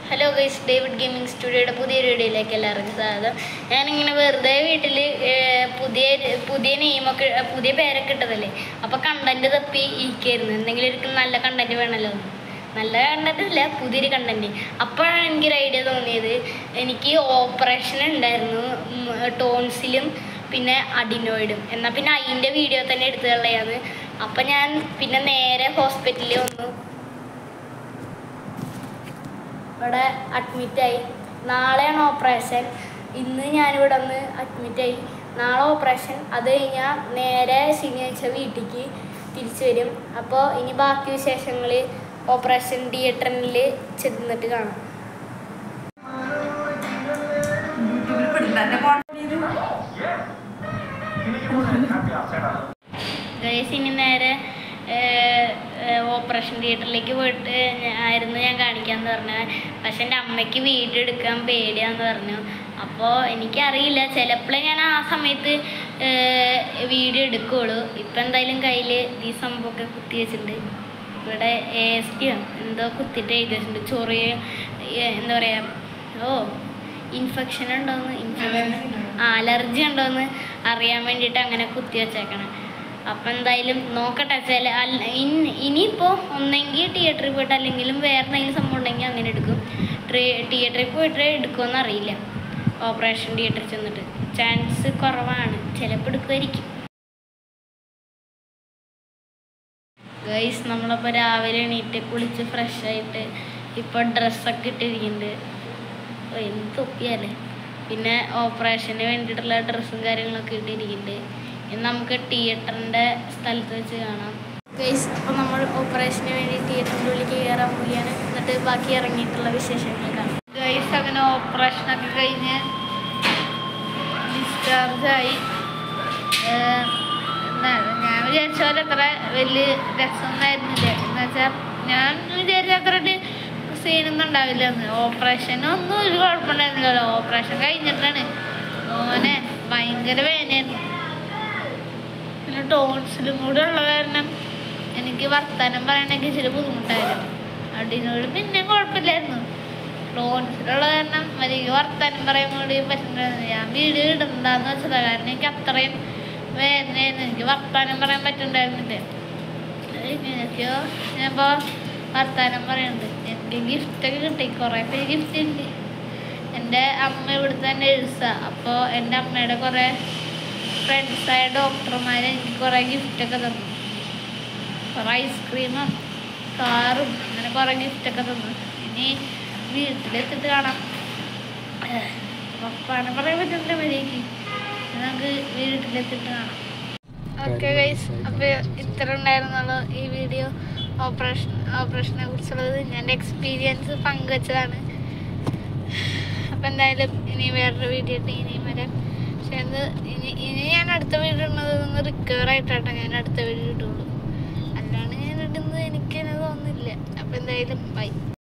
Hello guys David gaming സ്റ്റുഡിയോയുടെ പുതിയൊരു വീഡിയോയിലേക്ക് എല്ലാവർക്കും സ്വാഗതം ഞാനിങ്ങനെ വെറുതെ വീട്ടിൽ പുതിയ പുതിയ നെയിമൊക്കെ പുതിയ പേരൊക്കെ ഇട്ടതല്ലേ അപ്പോൾ കണ്ടന്റ് തപ്പി ഇരിക്കായിരുന്നു എന്തെങ്കിലും ഒരു നല്ല കണ്ടന്റ് വേണമല്ലോ എന്ന്. നല്ല കണ്ടന്റ് ഇല്ല പുതിയൊരു കണ്ടന്റ് അപ്പോഴാണ് എനിക്കൊരു ഐഡിയ തോന്നിയത് എനിക്ക് ഓപ്പറേഷൻ ഉണ്ടായിരുന്നു ഉം, ടോൺസിലും പിന്നെ അഡിനോയിഡും എന്നാൽ പിന്നെ അതിൻ്റെ വീഡിയോ തന്നെ എടുത്തു കളയാണ് അപ്പം ഞാൻ പിന്നെ നേരെ ഹോസ്പിറ്റലിൽ വന്നു ഇവിടെ അഡ്മിറ്റായി നാളെയാണ് ഓപ്പറേഷൻ ഇന്ന് ഞാനിവിടെ ഒന്ന് അഡ്മിറ്റായി നാളെ ഓപ്പറേഷൻ അത് കഴിഞ്ഞാൽ നേരെ ശനിയാഴ്ച വീട്ടിലേക്ക് തിരിച്ചു വരും അപ്പോൾ ഇനി ബാക്കി വിശേഷങ്ങൾ ഓപ്പറേഷൻ തിയേറ്ററിൽ ചെന്നിട്ട് കാണാം യൂട്യൂബിൽ പെടുന്നതിന്റെ കോണ്ടന്റ് ഗൈസ് ഇനി നേരെ ഓപ്പറേഷൻ തിയേറ്ററിലേക്ക് പോയിട്ട് ഞാ- ആയിരുന്നു ഞാൻ കാണിക്കാന്ന് പറഞ്ഞത് പക്ഷെ എൻ്റെ അമ്മയ്ക്ക് വീഡിയോ എടുക്കാൻ പേടിയാന്ന് പറഞ്ഞു അപ്പോൾ എനിക്കറിയില്ല ചിലപ്പോഴേ ഞാൻ ആ സമയത്ത് വീഡിയോ എടുക്കുകയുള്ളൂ ഇപ്പം എന്തായാലും കയ്യിൽ ഈ സംഭവമൊക്കെ കുത്തി വെച്ചിട്ടുണ്ട് ഇവിടെ എ എസ് ടിയോ എന്തോ കുത്തിയിട്ട് എഴുതി വെച്ചിട്ടുണ്ട് ചൊറിയ ഏ, എന്താ പറയുക ഓ ഇൻഫെക്ഷൻ ഉണ്ടോയെന്ന് ഇൻഫെക്ഷൻ അലർജി ഉണ്ടോയെന്ന് അറിയാൻ വേണ്ടിയിട്ട് അങ്ങനെ കുത്തി വെച്ചേക്കണം അപ്പം എന്തായാലും നോക്കട്ടെ ചില അല്ല ഇൻ- ഇനിയിപ്പോൾ ഒന്നെങ്കിൽ തിയേറ്ററിൽ പോയിട്ട് അല്ലെങ്കിലും വേറെ എന്തെങ്കിലും സംഭവം ഉണ്ടെങ്കിൽ അങ്ങനെ എടുക്കും തിയേറ്ററിൽ പോയിട്ട് എടുക്കുമെന്ന് അറിയില്ല ഓപ്പറേഷൻ തിയേറ്ററിൽ ചെന്നിട്ട് ചാൻസ് കുറവാണ് ചിലപ്പോൾ എടുക്കുമായിരിക്കും ഗൈസ് നമ്മളപ്പോൾ രാവിലെ എണീറ്റ് കുളിച്ച് ഫ്രഷ് ആയിട്ട് ഇപ്പോൾ ഡ്രസ്സൊക്കെ ഇട്ടിരിക്കുന്നുണ്ട് ഓ, എന്ത് തൊപ്പിയല്ലേ പിന്നെ ഓപ്പറേഷന് വേണ്ടിയിട്ടുള്ള ഡ്രസ്സും കാര്യങ്ങളൊക്കെ ഇട്ടിരിക്കുന്നുണ്ട് ഇനി നമുക്ക് തിയേറ്ററിൻ്റെ സ്ഥലത്ത് വെച്ച് കാണാം ഗൈസ് അപ്പോൾ നമ്മൾ ഓപ്പറേഷന് വേണ്ടി തിയേറ്ററിൻ്റെ ഉള്ളിലേക്ക് കയറാൻ പോവുകയാണ് എന്നിട്ട് ബാക്കി ഇറങ്ങിയിട്ടുള്ള വിശേഷങ്ങൾ കാണാം ഗൈസ് അങ്ങനെ ഓപ്പറേഷനൊക്കെ കഴിഞ്ഞ് ഡിസ്ചാർജായി ഞാൻ വിചാരിച്ച പോലെ അത്ര വലിയ രസമൊന്നായിരുന്നില്ല എന്ന് വെച്ചാൽ ഞാൻ വിചാരിച്ച അത്ര സീനൊന്നും ഉണ്ടാവില്ല എന്ന് ഓപ്പറേഷനൊന്നും ഒരു കുഴപ്പമുണ്ടായിരുന്നില്ലല്ലോ ഓപ്പറേഷൻ കഴിഞ്ഞിട്ടാണ് ഓനെ ഭയങ്കര വേദനയായിരുന്നു പിന്നെ ടോൺസിലും കൂടെ ഉള്ള കാരണം എനിക്ക് വർത്താനം പറയണമെങ്കിൽ ഇച്ചിരി ബുദ്ധിമുട്ടായിരുന്നു അതിനോട് പിന്നെ കുഴപ്പമില്ലായിരുന്നു ടോൺസിലുള്ള കാരണം എനിക്ക് വർത്താനം പറയാൻ കൂടി പറ്റുന്നുണ്ടായിരുന്നു ഞാൻ വീഡിയോ ഇടണ്ടെന്ന് വെച്ചതാണ് കാരണം എനിക്ക് അത്രയും വേദനയായിരുന്നു എനിക്ക് വർത്താനം പറയാൻ പറ്റുന്നുണ്ടായിരുന്നില്ല എനിക്കോ ഞാൻ ഇപ്പോൾ വർത്താനം പറയുന്നുണ്ട് എനിക്ക് ഗിഫ്റ്റൊക്കെ കിട്ടി കുറേ പേര് ഗിഫ്റ്റ് ഉണ്ട് എൻ്റെ അമ്മ ഇവിടുത്തെ നേഴ്സാണ് അപ്പോൾ എൻ്റെ അമ്മയുടെ കുറേ ഫ്രണ്ട്സായ ഡോക്ടർമാർ എനിക്ക് കുറേ ഗിഫ്റ്റൊക്കെ തന്നു കുറേ ഐസ്ക്രീമും കാറും അങ്ങനെ കുറേ ഗിഫ്റ്റൊക്കെ തന്നു ഇനി വീട്ടിലെത്തിയിട്ട് കാണാം പപ്പാനെ പറയാൻ പറ്റുന്നില്ല മര്യാദയ്ക്ക് ഇനി നമുക്ക് വീട്ടിലെത്തിയിട്ട് കാണാം ഓക്കെ ഗൈസ് അപ്പോൾ ഇത്ര ഉണ്ടായിരുന്നുള്ളൂ ഈ വീഡിയോ ഓപ്പറേഷൻ ഓപ്പറേഷനെ കുറിച്ചുള്ളത് ഞാൻ എൻ്റെ എക്സ്പീരിയൻസ് പങ്കുവച്ചതാണ് അപ്പം എന്തായാലും ഇനി വേറൊരു വീഡിയോ ഇട്ട് ഇനിയും വരാം പക്ഷെ അത് ഇനി ഇനി ഞാൻ അടുത്ത വീഡിയോ ഇടുന്നത് ഒന്ന് റിക്കവർ ആയിട്ടാണ് ഞാൻ അടുത്ത വീഡിയോ ഇടുള്ളൂ അല്ലാണ്ട് ഞാൻ ഇടുന്നത് എനിക്ക് തന്നെ തോന്നുന്നില്ല അപ്പം എന്തായാലും ബൈ